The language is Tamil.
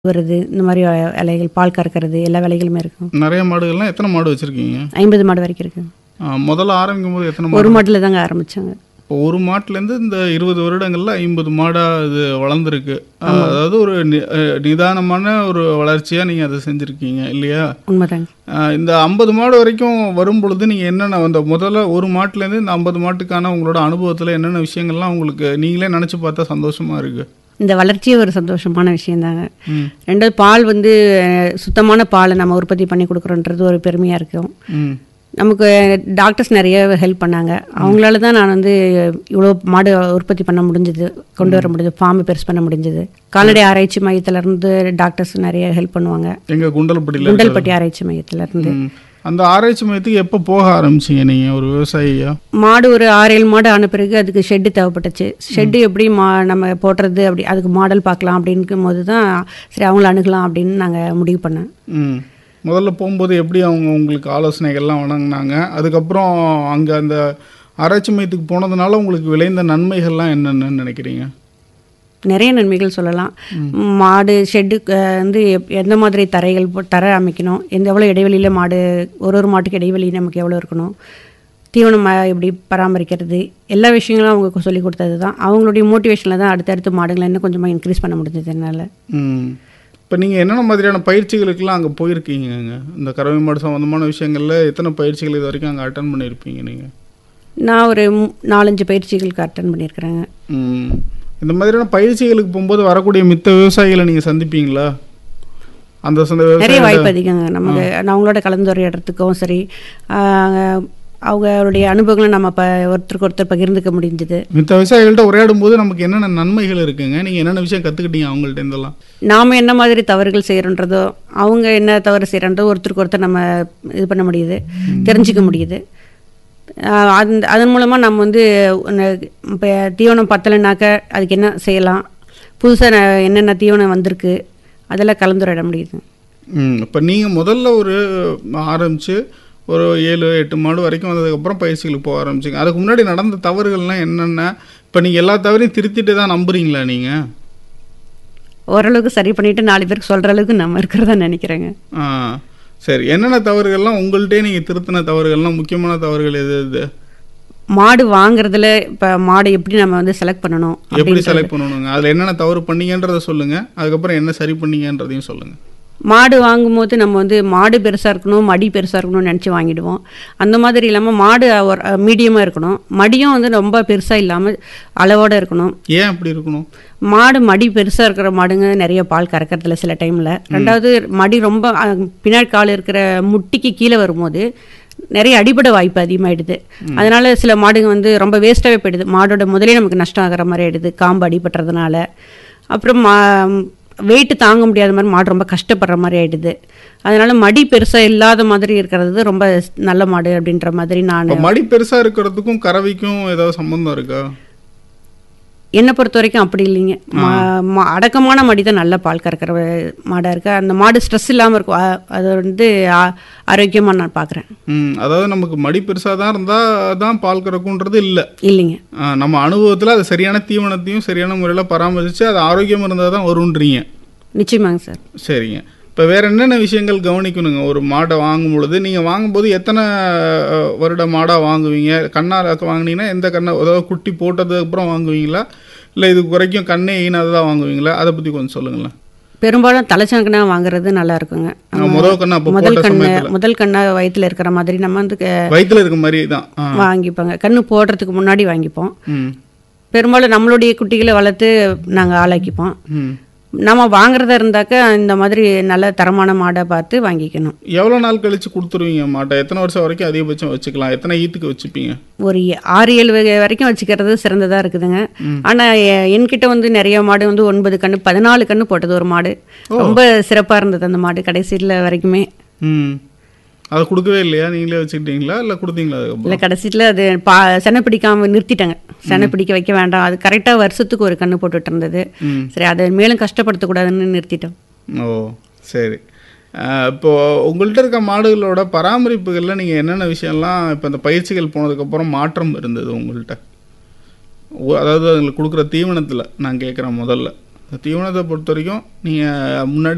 வருது இந்த மாதிரி வே- வேலைகள் பால் கறக்கிறது எல்லா வேலைகளுமே இருக்கும் நிறைய மாடுகள்லாம் எத்தனை மாடு வச்சுருக்கீங்க ஐம்பது மாடு வரைக்கும் இருக்குங்க முதல்ல ஆரம்பிக்கும் போது எத்தனை ஒரு மாடு மாட்டில் தாங்க ஆரம்பிச்சாங்க இப்போ ஒரு மாட்டுலேருந்து இந்த இருபது வருடங்களில் ஐம்பது மாடாக இது வளர்ந்துருக்கு அதாவது ஒரு நி- அஹ் நிதானமான ஒரு வளர்ச்சியாக நீங்கள் அதை செஞ்சுருக்கீங்க இல்லையா உண்மைதாங்க அஹ் இந்த ஐம்பது மாடு வரைக்கும் வரும் பொழுது நீங்கள் என்னென்ன அந்த முதல்ல ஒரு மாட்டுலேருந்து இந்த ஐம்பது மாட்டுக்கான உங்களோட அனுபவத்தில் என்னென்ன விஷயங்கள்லாம் உங்களுக்கு நீங்களே நினச்சி பார்த்தா சந்தோஷமாக இருக்குது இந்த வளர்ச்சியே ஒரு சந்தோஷமான விஷயந்தாங்க ம் ரெண்டாவது பால் வந்து அஹ், சுத்தமான பாலை நம்ம உற்பத்தி பண்ணி கொடுக்குறோன்றது ஒரு பெருமையாக இருக்கும் ம் நமக்கு டாக்டர்ஸ் நிறைய ஹெல்ப் பண்ணாங்க அவங்களால தான் நான் வந்து இவ்வளோ மாடு உற்பத்தி பண்ண முடிஞ்சது கொண்டு வர முடிஞ்சது ஃபார்ம் பெருசு பண்ண முடிஞ்சது கால்நடை ஆராய்ச்சி மையத்துல இருந்து டாக்டர்ஸ் நிறைய ஹெல்ப் பண்ணுவாங்க எங்கள் குண்டல்பட்டியில் குண்டல்பட்டி ஆராய்ச்சி மையத்துல இருந்து ம். அந்த ஆராய்ச்சி மையத்துக்கு எப்போ போக ஆரம்பிச்சீங்க நீங்கள் ஒரு விவசாயியா மாடு ஒரு ஆறு ஏழு மாடு ஆன பிறகு அதுக்கு ஷெட்டு தேவைப்பட்டுச்சு ஷெட்டு எப்படி மா நம்ம போடுறது அப்படி அதுக்கு மாடல் பார்க்கலாம் அப்படின்னும் போது தான் சரி அவங்கள அணுகலாம் அப்படின்னு நாங்கள் முடிவு பண்ணேன் ம் முதல்ல போகும்போது எப்படி அவங்க உங்களுக்கு ஆலோசனைகள்லாம் வழங்கினாங்க அதுக்கப்புறம் அங்கே அந்த ஆராய்ச்சி மையத்துக்கு போனதுனால உங்களுக்கு விளைந்த நன்மைகள்லாம் என்னென்னு நினைக்கிறீங்க நிறைய நன்மைகள் சொல்லலாம் மாடு ஷெட்டு வந்து எப்- எந்த மாதிரி தரைகள் போ- தரை அமைக்கணும் எந்த எவ்வளோ இடைவெளியில் மாடு ஒரு ஒரு மாட்டுக்கு இடைவெளி நமக்கு எவ்வளோ இருக்கணும் தீவனம் ம- எப்படி பராமரிக்கிறது எல்லா விஷயங்களும் அவங்க சொல்லி கொடுத்தது தான் அவங்களுடைய மோட்டிவேஷனில் தான் அடுத்தடுத்து மாடுகளை இன்னும் கொஞ்சமாக இன்க்ரீஸ் பண்ண முடிஞ்சது என்னால் ம் இப்போ நீங்கள் என்னென்ன மாதிரியான பயிற்சிகளுக்கெல்லாம் அங்கே போயிருக்கீங்கங்க இந்த கறவை மாடு சம்மந்தமான விஷயங்களில் எத்தனை பயிற்சிகள் இது வரைக்கும் அங்கே அட்டன் பண்ணியிருப்பீங்க நீங்கள் நான் ஒரு மு- நாலஞ்சு பயிற்சிகளுக்கு அட்டன் பண்ணியிருக்கிறேங்க ம் இந்த மாதிரியான பயிற்சிகளுக்கு போகும்போது வரக்கூடிய மித்த விவசாயிகளை நீங்கள் சந்திப்பீங்களா அந்த சொந்த நிறைய விவசாயிகள- வாய்ப்பு அதிகங்க நமக்கு நான் அவங்களோட கலந்துரையாடுறதுக்கும் சரி ஆஹ், அவங்களுடைய அனுபவங்களை நம்ம ப ஒருத்தருக்கு ஒருத்தர் பகிர்ந்துக்க முடிஞ்சது மித்த விவசாயிகள்கிட்ட உரையாடும் போது நமக்கு என்னென்ன நன்மைகள் இருக்குங்க நீங்கள் என்னென்ன விஷயம் கற்றுக்கிட்டீங்க அவங்கள்ட்ட இருந்தெல்லாம் நாம் என்ன மாதிரி தவறுகள் செய்கிறோன்றதோ அவங்க என்ன தவறு செய்கிறன்றதோ ஒருத்தருக்கு ஒருத்தர் நம்ம இது பண்ண முடியுது தெரிஞ்சுக்க முடியுது ஆஹ் அந்த அதன் மூலமாக நம்ம வந்து இப்போ தீவனம் பத்தலைனாக்க அதுக்கு என்ன செய்யலாம் புதுசாக என்னென்ன தீவனம் வந்திருக்கு அதெல்லாம் கலந்துரையாட முடியுது ம் இப்போ நீங்கள் முதல்ல ஒரு ஆரம்பித்து ஒரு ஏழு எட்டு மாடு வரைக்கும் வந்ததுக்கப்புறம் பயிற்சிகளுக்கு போக ஆரம்பிச்சிங்க அதுக்கு முன்னாடி நடந்த தவறுகள்லாம் என்னென்ன இப்போ நீங்கள் எல்லா தவறையும் திருத்திட்டு தான் நம்புறீங்களா நீங்கள் ஓரளவுக்கு சரி பண்ணிட்டு நாலு பேருக்கு சொல்கிற அளவுக்கு நம்ம இருக்கிறதா நினைக்கிறேங்க ஆ சரி என்னென்ன தவறுகள்லாம் உங்கள்கிட்டே நீங்கள் திருத்தின தவறுகள்லாம் முக்கியமான தவறுகள் எது எது மாடு வாங்குறதுல இப்போ மாடு எப்படி நம்ம வந்து செலக்ட் பண்ணணும் எப்படி அப்படின்றது. செலக்ட் பண்ணணுங்க அதில் என்னென்ன தவறு பண்ணீங்கன்றதை சொல்லுங்கள் அதுக்கப்புறம் என்ன சரி பண்ணீங்கன்றதையும் சொல்லுங்கள் மாடு வாங்கும்போது நம்ம வந்து மாடு பெருசாக இருக்கணும் மடி பெருசாக இருக்கணும்னு நினச்சி வாங்கிடுவோம் அந்த மாதிரி இல்லாமல் மாடு ஒரு மீடியமாக இருக்கணும் மடியும் வந்து ரொம்ப பெருசாக இல்லாமல் அளவோடு இருக்கணும் ஏன் அப்படி இருக்கணும் மாடு மடி பெருசாக இருக்கிற மாடுங்க நிறைய பால் கறக்கறதில்ல சில டைமில் ரெண்டாவது மடி ரொம்ப அஹ், பின்னாடி கால் இருக்கிற முட்டிக்கு கீழே வரும்போது நிறைய அடிபட வாய்ப்பு அதிகமாகிடுது அதனால சில மாடுங்க வந்து ரொம்ப வேஸ்ட்டாகவே போயிடுது மாடோட முதலே நமக்கு நஷ்டம் ஆகிற மாதிரி ஆயிடுது காம்பு அடிபட்டுறதுனால அப்புறம் மா வெயிட் தாங்க முடியாத மாதிரி மாடு ரொம்ப கஷ்டப்படுற மாதிரி ஆயிடுது அதனால மடி பெருசாக இல்லாத மாதிரி இருக்கிறது ரொம்ப நல்ல மாடு அப்படின்ற மாதிரி நான் இப்போ மடி பெருசாக இருக்கிறதுக்கும் கறவைக்கும் ஏதாவது சம்மந்தம் இருக்கா என்னை பொறுத்த வரைக்கும் அப்படி இல்லைங்க மா- மா- அடக்கமான மடி தான் நல்ல பால் கறக்கிற மாடாக இருக்குது அந்த மாடு ஸ்ட்ரெஸ் இல்லாமல் இருக்கும் அ- அது வந்து ஆரோக்கியமாக நான் பார்க்குறேன் ம் அதாவது நமக்கு மடி பெருசாக தான் இருந்தால் தான் பால் கறக்குன்றது இல்லை இல்லைங்க நம்ம அனுபவத்தில் அது சரியான தீவனத்தையும் சரியான முறையில் பராமரித்து அது ஆரோக்கியம் இருந்தால் தான் வருன்றீங்க நிச்சயமாங்க சார் சரிங்க இப்போ வேறு என்னென்ன விஷயங்கள் கவனிக்கணுங்க ஒரு மாடை வாங்கும் பொழுது நீங்கள் வாங்கும்போது எத்தனை அஹ், வருட மாடாக வாங்குவீங்க கண்ணால் வாங்குனீங்கன்னா எந்த கண்ணை அதாவது குட்டி போட்டதுக்கு அப்புறம் வாங்குவீங்களா இல்லை இது குறைக்கும் கண்ணே ஈனாதான் வாங்குவீங்களா அதை பற்றி கொஞ்சம் சொல்லுங்களேன் பெரும்பாலும் தலைச்சங்கனா வாங்குறது நல்லா இருக்குங்க நான் முதல் கண்ணை அப்போ முதல் போட்ட கண்ணு சமயத்தில் முதல் கண்ணை வயித்துல இருக்கிற மாதிரி நம்ம வந்து க- வயிற்றுல இருக்க மாதிரி தான் ஆ வாங்கிப்போங்க கண்ணு போடுறதுக்கு முன்னாடி வாங்கிப்போம் ம் பெரும்பாலும் நம்மளுடைய குட்டிகளை வளர்த்து நாங்கள் ஆளாக்கிப்போம் ம் நம்ம வாங்குறதா இருந்தாக்க இந்த மாதிரி நல்ல தரமான மாடை பார்த்து வாங்கிக்கணும் எவ்வளோ நாள் கழிச்சு கொடுத்துருவீங்க மாட்டை எத்தனை வருஷம் வரைக்கும் அதிகபட்சம் வச்சுக்கலாம் எத்தனை ஈத்துக்கு வச்சுப்பீங்க ஒரு எ- ஆறு ஏழு வகை வரைக்கும் வச்சுக்கிறது சிறந்ததாக இருக்குதுங்க ஆனால் என்கிட்ட வந்து நிறைய மாடு வந்து ஒன்பது கன்று பதினாலு கன்று போட்டது ஒரு மாடு ரொம்ப சிறப்பாக இருந்தது அந்த மாடு கடைசியில் வரைக்குமே ம் அதை கொடுக்கவே இல்லையா நீங்களே வச்சுக்கிட்டீங்களா இல்லை கொடுத்தீங்களா அதுக்கப்புறம் இல்லை கடைசியில் அது பா செனை பிடிக்காம நிறுத்திட்டாங்க செனை பிடிக்க வைக்க வேண்டாம் அது கரெக்டாக வருஷத்துக்கு ஒரு கன்று போட்டுட்டு இருந்தது ம் சரி அதை மேலும் கஷ்டப்படுத்தக்கூடாதுன்னு நிறுத்திட்டோம் ஓ சரி அஹ் இப்போ உங்கள்கிட்ட இருக்க மாடுகளோட பராமரிப்புகளில் நீங்கள் என்னென்ன விஷயம்லாம் இப்போ இந்த பயிற்சிகள் போனதுக்கப்புறம் மாற்றம் இருந்தது உங்கள்கிட்ட ஒ- அதாவது அதுங்களுக்கு கொடுக்குற தீவனத்தில் நான் கேட்குறேன் முதல்ல இந்த தீவனத்தை பொறுத்த வரைக்கும் நீங்கள் முன்னாடி